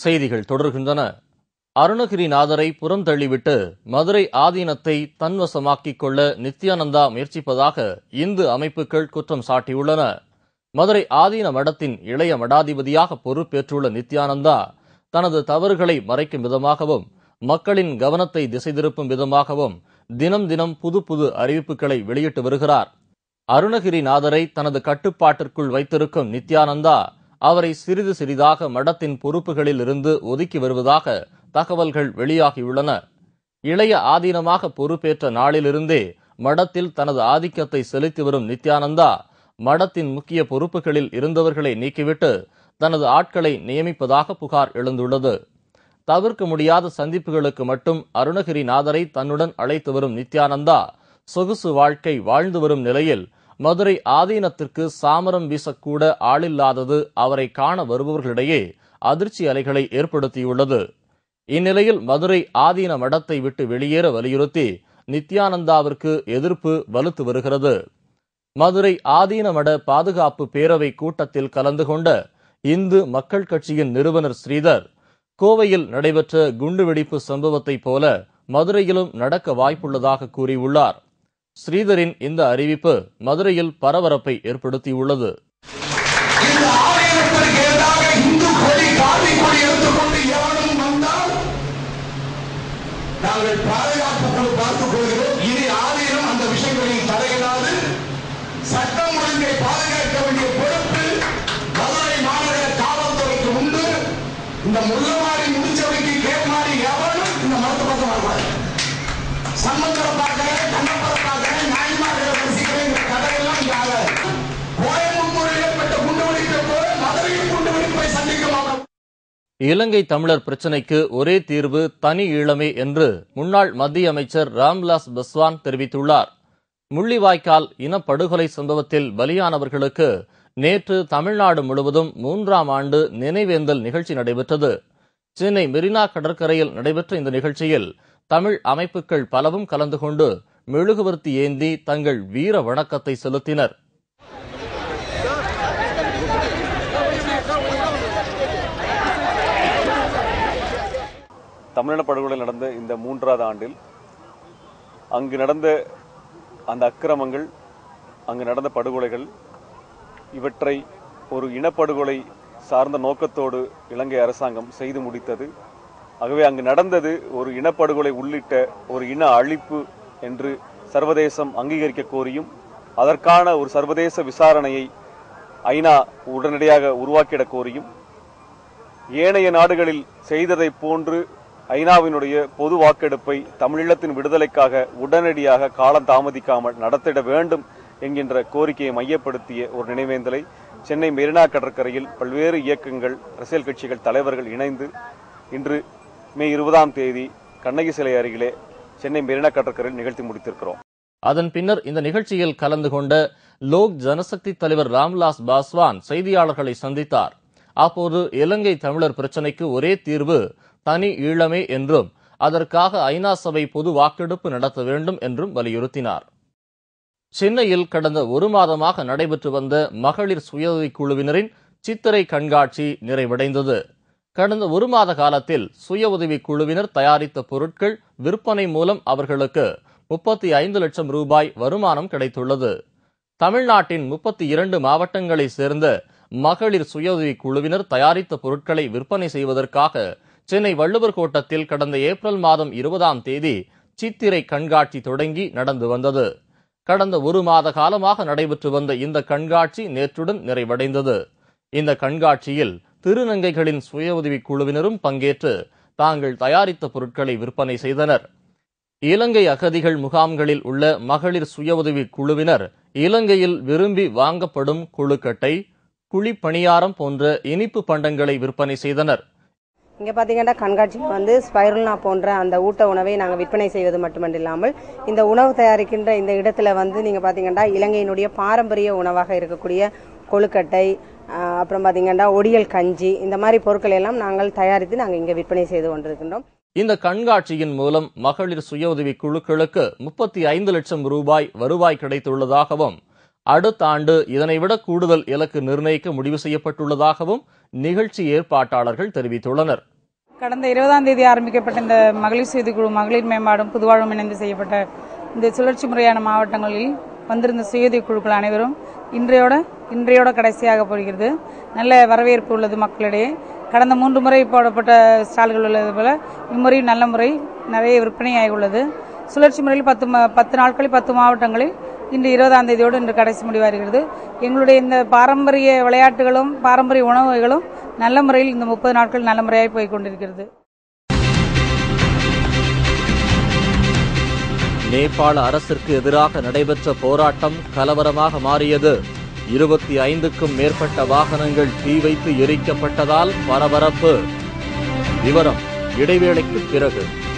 செய்திகள் தொடர்கின்றன அருணகிரிநாதரை புறந்தள்ளிவிட்டு மதுரை ஆதீனத்தை தன்வசமாக்கிக் கொள்ள நித்யானந்தா முயற்சிப்பதாக இந்து அமைப்புகள் குற்றம் சாட்டியுள்ளன மதுரை ஆதீன மடத்தின் இளைய மடாதிபதியாக பொறுப்பேற்றுள்ள நித்யானந்தா தனது தவறுகளை மறைக்கும் விதமாகவும் மக்களின் கவனத்தை திசை திருப்பும் விதமாகவும் தினம் தினம் புது புது அறிவிப்புகளை வெளியிட்டு வருகிறார் அருணகிரிநாதரை தனது கட்டுப்பாட்டிற்குள் வைத்திருக்கும் நித்யானந்தா அவரை சிறிது சிறிதாக மடத்தின் பொறுப்புகளில் இருந்து ஒதுக்கி வருவதாக தகவல்கள் வெளியாகியுள்ளன இளைய ஆதீனமாக பொறுப்பேற்ற நாளிலிருந்தே மடத்தில் தனது ஆதிக்கத்தை செலுத்தி வரும் நித்யானந்தா மடத்தின் முக்கிய பொறுப்புகளில் இருந்தவர்களை நீக்கிவிட்டு தனது ஆட்களை நியமிப்பதாக புகார் எழுந்துள்ளது தவிர்க்க முடியாத சந்திப்புகளுக்கு மட்டும் அருணகிரிநாதரை தன்னுடன் அழைத்து வரும் நித்யானந்தா சொகுசு வாழ்க்கை வாழ்ந்து வரும் நிலையில் மதுரை ஆதீனத்திற்கு சாமரம் வீசக்கூட ஆளில்லாதது அவரை காண வருபவர்களிடையே அதிர்ச்சி அலைகளை ஏற்படுத்தியுள்ளது இந்நிலையில் மதுரை ஆதீன மடத்தை விட்டு வெளியேற வலியுறுத்தி நித்யானந்தாவிற்கு எதிர்ப்பு வலுத்து வருகிறது மதுரை ஆதீன மட பாதுகாப்பு பேரவை கூட்டத்தில் கலந்து கொண்ட இந்து மக்கள் கட்சியின் நிறுவனர் ஸ்ரீதர் கோவையில் நடைபெற்ற குண்டுவெடிப்பு சம்பவத்தைப் போல மதுரையிலும் நடக்க வாய்ப்புள்ளதாக கூறியுள்ளார் ஸ்ரீதரின் இந்த அறிவிப்பு மதுரையில் பரபரப்பை ஏற்படுத்தியுள்ளது இந்த ஆலயத்திற்கு எதிராக இந்து கொடி காவி கொடி எடுத்துக்கொண்டு எவனும் வந்தால் நாங்கள் பாதுகாப்பு குழு பார்த்துக் கொள்கிறோம் இனி ஆலயம் அந்த விஷயங்களில் தலையிடாது சட்டம் ஒழுங்கை பாதுகாக்க வேண்டிய பொறுப்பு மதுரை மாநகர காவல்துறைக்கு உண்டு இந்த முள்ளமாரி முடிச்சவைக்கு கேட்மாறி எவனும் இந்த மரத்து பக்கம் வரக்கூடாது சம்பந்தரை பார்க்கிறேன் கண்ணப்பரை பார்க்கிறேன் நாய்மார்களை வரிசிக்கிறேன் கதையெல்லாம் இங்க ஆகாது கோயம்புத்தூரில் ஏற்பட்ட குண்டுவெடிப்பை போல மதுரையில் குண்டுவெடிப்பை சந்திக்க மாட்டோம் இலங்கை தமிழர் பிரச்சினைக்கு ஒரே தீர்வு தனி ஈழமே என்று முன்னாள் மத்திய அமைச்சர் ராம்விலாஸ் பஸ்வான் தெரிவித்துள்ளார் முள்ளிவாய்க்கால் இனப்படுகொலை சம்பவத்தில் பலியானவர்களுக்கு நேற்று தமிழ்நாடு முழுவதும் மூன்றாம் ஆண்டு நினைவேந்தல் நிகழ்ச்சி நடைபெற்றது சென்னை மெரினா கடற்கரையில் நடைபெற்ற இந்த நிகழ்ச்சியில் தமிழ் அமைப்புகள் பலவும் கலந்து கொண்டு மெழுகுவர்த்தி ஏந்தி தங்கள் வீர வணக்கத்தை செலுத்தினர் தமிழின படுகொலை நடந்த இந்த மூன்றாவது ஆண்டில் அங்கு நடந்த அந்த அக்கிரமங்கள் அங்கு நடந்த படுகொலைகள் இவற்றை ஒரு இனப்படுகொலை சார்ந்த நோக்கத்தோடு இலங்கை அரசாங்கம் செய்து முடித்தது ஆகவே அங்கு நடந்தது ஒரு இனப்படுகொலை உள்ளிட்ட ஒரு இன அழிப்பு என்று சர்வதேசம் அங்கீகரிக்க கோரியும் அதற்கான ஒரு சர்வதேச விசாரணையை ஐநா உடனடியாக உருவாக்கிட கோரியும் ஏனைய நாடுகளில் செய்ததைப் போன்று ஐநாவினுடைய பொது வாக்கெடுப்பை தமிழீழத்தின் விடுதலைக்காக உடனடியாக காலம் தாமதிக்காமல் நடத்திட வேண்டும் என்கின்ற கோரிக்கையை மையப்படுத்திய ஒரு நினைவேந்தலை சென்னை மெரினா கடற்கரையில் பல்வேறு இயக்கங்கள் அரசியல் கட்சிகள் தலைவர்கள் இணைந்து இன்று மே இருபதாம் தேதி கண்ணகி சிலை அருகிலே சென்னை மெரினா கடற்கரையில் நிகழ்த்தி முடித்திருக்கிறோம் அதன் பின்னர் இந்த நிகழ்ச்சியில் கலந்து கொண்ட லோக் ஜனசக்தி தலைவர் ராம்விலாஸ் பாஸ்வான் செய்தியாளர்களை சந்தித்தார் அப்போது இலங்கை தமிழர் பிரச்சினைக்கு ஒரே தீர்வு தனி ஈழமே என்றும் அதற்காக ஐநா சபை பொது வாக்கெடுப்பு நடத்த வேண்டும் என்றும் வலியுறுத்தினார் சென்னையில் கடந்த ஒரு மாதமாக நடைபெற்று வந்த மகளிர் சுயஉதவிக் குழுவினரின் சித்திரை கண்காட்சி நிறைவடைந்தது கடந்த ஒரு மாத காலத்தில் சுய உதவிக் குழுவினர் தயாரித்த பொருட்கள் விற்பனை மூலம் அவர்களுக்கு முப்பத்தி ஐந்து லட்சம் ரூபாய் வருமானம் கிடைத்துள்ளது தமிழ்நாட்டின் முப்பத்தி இரண்டு மாவட்டங்களைச் சேர்ந்த மகளிர் சுய உதவிக் குழுவினர் தயாரித்த பொருட்களை விற்பனை செய்வதற்காக சென்னை வள்ளுவர் கோட்டத்தில் கடந்த ஏப்ரல் மாதம் இருபதாம் தேதி சித்திரை கண்காட்சி தொடங்கி நடந்து வந்தது கடந்த ஒரு மாத காலமாக நடைபெற்று வந்த இந்த கண்காட்சி நேற்றுடன் நிறைவடைந்தது இந்த கண்காட்சியில் திருநங்கைகளின் சுய உதவிக் குழுவினரும் பங்கேற்று தாங்கள் தயாரித்த பொருட்களை விற்பனை செய்தனர் இலங்கை அகதிகள் முகாம்களில் உள்ள மகளிர் சுய உதவிக் குழுவினர் இலங்கையில் விரும்பி வாங்கப்படும் கொழுக்கட்டை குழிப்பணியாரம் போன்ற இனிப்பு பண்டங்களை விற்பனை செய்தனர் இங்கே பார்த்தீங்கன்னா கண்காட்சியில் வந்து ஸ்பைருல்னா போன்ற அந்த ஊட்ட உணவை நாங்கள் விற்பனை செய்வது மட்டுமல்லாமல் இந்த உணவு தயாரிக்கின்ற இந்த இடத்துல வந்து நீங்கள் பார்த்தீங்கன்னா இலங்கையினுடைய பாரம்பரிய உணவாக இருக்கக்கூடிய கொழுக்கட்டை ஆஹ், அப்புறம் பார்த்தீங்கன்னா ஒடியல் கஞ்சி இந்த மாதிரி பொருட்களை எல்லாம் நாங்கள் தயாரித்து நாங்கள் இங்கே விற்பனை செய்து கொண்டிருக்கின்றோம் இந்த கண்காட்சியின் மூலம் மகளிர் சுய உதவிக் குழுக்களுக்கு முப்பத்தி ஐந்து லட்சம் ரூபாய் வருவாய் கிடைத்துள்ளதாகவும் அடுத்த ஆண்டு இதனைவிட கூடுதல் இலக்கு நிர்ணயிக்க முடிவு செய்யப்பட்டுள்ளதாகவும் நிகழ்ச்சி ஏற்பாட்டாளர்கள் தெரிவித்துள்ளனர் கடந்த இருபதாம் தேதி ஆரம்பிக்கப்பட்ட இந்த மகளிர் செய்தி குழு மகளிர் மேம்பாடும் புதுவாழ்வும் இணைந்து செய்யப்பட்ட இந்த சுழற்சி முறையான மாவட்டங்களில் வந்திருந்த சுயதி குழுக்கள் அனைவரும் இன்றையோட இன்றையோட கடைசியாக போகிறது நல்ல வரவேற்பு உள்ளது மக்களிடையே கடந்த மூன்று முறை போடப்பட்ட ஸ்டால்கள் உள்ளது போல இம்முறை நல்ல முறை நிறைய விற்பனையாகி உள்ளது சுழற்சி முறையில் பத்து ம- பத்து நாட்களில் பத்து மாவட்டங்களில் இன்று இருபதாம் தேதியோடு இன்று கடைசி முடிவாகிறது எங்களுடைய இந்த பாரம்பரிய விளையாட்டுகளும் பாரம்பரிய உணவுகளும் நல்ல முறையில் இந்த முப்பது நாட்கள் நல்ல முறையாக போய் கொண்டிருக்கிறது நேபாள அரசிற்கு எதிராக நடைபெற்ற போராட்டம் கலவரமாக மாறியது இருபத்தி ஐந்துக்கும் மேற்பட்ட வாகனங்கள் தீ வைத்து எரிக்கப்பட்டதால் பரபரப்பு விவரம் இடைவேளைக்கு பிறகு